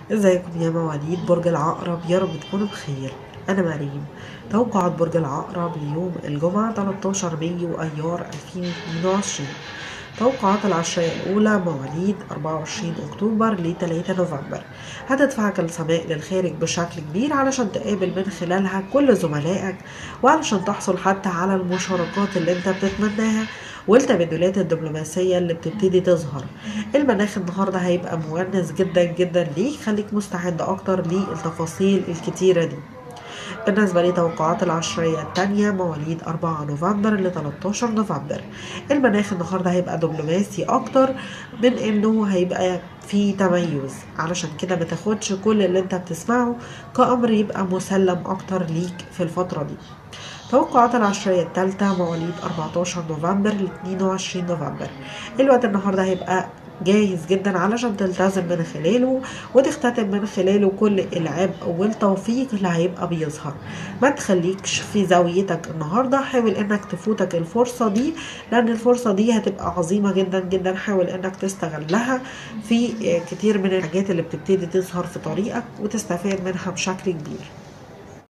ازيكم يا مواليد برج العقرب يا رب تكونوا بخير انا مريم توقعات برج العقرب ليوم الجمعة 13 مايو ايار 2022 توقعات العشرية الأولى مواليد 24 أكتوبر ل 3 نوفمبر هتدفعك السماء للخارج بشكل كبير علشان تقابل من خلالها كل زملائك وعلشان تحصل حتى على المشاركات اللي انت بتتمناها والتبادلات الدبلوماسية اللي بتبتدي تظهر المناخ النهاردة هيبقى مونس جدا جدا ليك خليك مستعد أكتر للتفاصيل الكتيرة دي بالنسبة لتوقعات العشرية التانية مواليد 4 نوفمبر ل 13 نوفمبر المناخ النهاردة هيبقى دبلوماسي أكتر من إنه هيبقى في تميز علشان كده ما تاخدش كل اللي انت بتسمعه كأمر يبقى مسلم أكتر ليك في الفترة دي توقعات العشرية الثالثة مواليد 14 نوفمبر ل 22 نوفمبر الوقت النهاردة هيبقى جاهز جدا علشان تلتزم من خلاله وتختتم من خلاله كل العبء والتوفيق اللي هيبقى بيظهر ما تخليكش في زاويتك النهارده حاول انك تفوتك الفرصه دي لان الفرصه دي هتبقى عظيمه جدا جدا حاول انك تستغلها في كتير من الحاجات اللي بتبتدي تظهر في طريقك وتستفاد منها بشكل كبير